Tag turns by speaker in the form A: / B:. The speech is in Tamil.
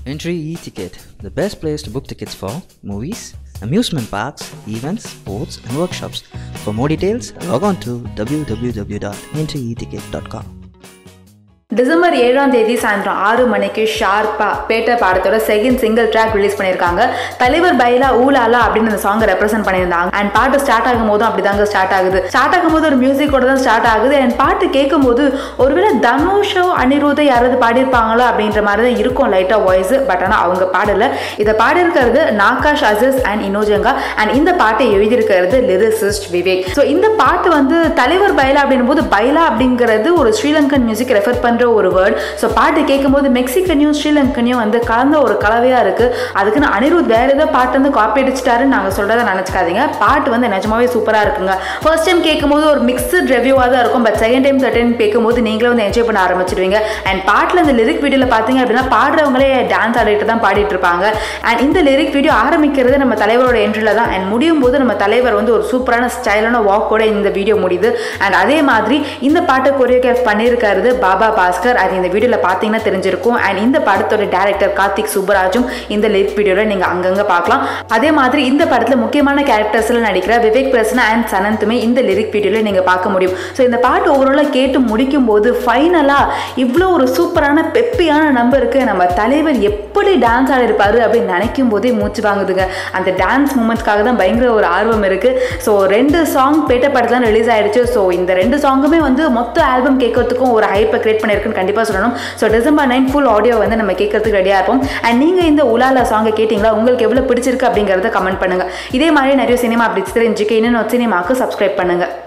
A: Entry e-ticket, the best place to book tickets for movies, amusement parks, events, sports, and workshops. For more details, log on to www.entryeticket.com.
B: December ஏழாம் தேதி சாயந்தரம் ஆறு மணிக்கு ஷார்ப்பா பேட்ட பாடத்தோட செகண்ட் சிங்கிள் ட்ராக் ரிலீஸ் பண்ணியிருக்காங்க தலைவர் பைலா ஊலாலா அப்படின்னு அந்த சாங்கை ரெப்ரசென்ட் பண்ணியிருந்தாங்க அண்ட் பாட்டு ஸ்டார்ட் ஆகும் போதும் அப்படிதாங்க ஸ்டார்ட் ஆகுது ஸ்டார்ட் ஆகும்போது ஒரு மியூசிக்கோட தான் ஸ்டார்ட் ஆகுது அண்ட் பாட்டு கேட்கும்போது ஒருவேளை தனுஷோ அனிருத்தை யாராவது பாடியிருப்பாங்களா அப்படின்ற மாதிரி தான் இருக்கும் லைட்டாக வாய்ஸ் பட் ஆனால் அவங்க பாடல இதை பாடியிருக்கிறது நாகாஷ் அசிஸ் அண்ட் இனோஜங்கா அண்ட் இந்த பாட்டை எழுதியிருக்கிறது லிரிசிஸ்ட் விவேக் ஸோ இந்த பாட்டு வந்து தலைவர் பைலா அப்படின்னும் போது பைலா அப்படிங்கிறது ஒரு ஸ்ரீலங்கன் மியூசிக் ரெஃபர் பண்ணுற ஒரு வேர்ட் ஸோ பாட்டு கேட்கும்போது மெக்சிகனையும் ஸ்ரீலங்கனையும் வந்து கலந்த ஒரு கலவையாக இருக்குது அதுக்குன்னு அனிருத் வேறு ஏதோ பாட்டு வந்து காப்பி அடிச்சிட்டாருன்னு நாங்கள் சொல்கிறத நினச்சிக்காதீங்க பாட்டு வந்து நிஜமாவே சூப்பராக இருக்குங்க ஃபர்ஸ்ட் டைம் கேட்கும்போது ஒரு மிக்சட் ரிவ்யூவாக தான் இருக்கும் but second time third time கேட்கும்போது நீங்களே வந்து என்ஜாய் பண்ண ஆரம்பிச்சிடுவீங்க அண்ட் பாட்டில் இந்த லிரிக் வீடியோவில் பார்த்தீங்க அப்படின்னா பாடுறவங்களே டான்ஸ் ஆடிட்டு தான் பாடிட்டு இருப்பாங்க அண்ட் இந்த லிரிக் வீடியோ ஆரம்பிக்கிறது நம்ம தலைவரோட என்ட்ரியில் தான் அண்ட் முடியும் போது நம்ம தலைவர் வந்து ஒரு சூப்பரான ஸ்டைலான வாக்கோட இந்த வீடியோ முடியுது அண்ட் அதே மாதிரி இந்த பாட்டை கொரியோகிராஃப் பண்ணியிருக்கிறது பாபா பாஸ்கர் அது இந்த வீடியோவில் பார்த்தீங்கன்னா தெரிஞ்சிருக்கும் அண்ட் இந்த படத்தோட டேரக்டர் கார்த்திக் சுப்பராஜும் இந்த லிரிக் வீடியோவில் நீங்கள் அங்கங்கே பார்க்கலாம் அதே மாதிரி இந்த படத்தில் முக்கியமான கேரக்டர்ஸில் நடிக்கிற விவேக் பிரசனா அண்ட் சனந்துமே இந்த லிரிக் வீடியோவில் நீங்கள் பார்க்க முடியும் ஸோ இந்த பாட்டு ஓவராலாக கேட்டு முடிக்கும் போது ஃபைனலாக இவ்வளோ ஒரு சூப்பரான பெப்பியான நம்பருக்கு நம்ம தலைவர் எப்படி டான்ஸ் ஆடிருப்பாரு அப்படின்னு நினைக்கும் போதே மூச்சு வாங்குதுங்க அந்த டான்ஸ் மூமெண்ட்ஸ்க்காக தான் பயங்கர ஒரு ஆர்வம் இருக்குது ஸோ ரெண்டு சாங் பேட்ட படத்தில் ரிலீஸ் ஆயிடுச்சு ஸோ இந்த ரெண்டு சாங்குமே வந்து மொத்த ஆல்பம் கேட்கறதுக்கும் ஒரு ஹைப்பை கிரியேட் பண்ணியிருக்குன்னு கண்டிப்பாக சொல்லணும் so December nine full audio வந்து நம்ம கேட்கறதுக்கு ரெடியாக இருப்போம் அண்ட் நீங்கள் இந்த உலாலா சாங்கை கேட்டிங்களா உங்களுக்கு எவ்வளோ பிடிச்சிருக்கு அப்படிங்கிறத கமெண்ட் பண்ணுங்கள் இதே மாதிரி நிறைய சினிமா அப்படி தெரிஞ்சுக்க இன்னும் சினிமாவுக்கு சப்ஸ்கிரைப் பண்ணுங்கள்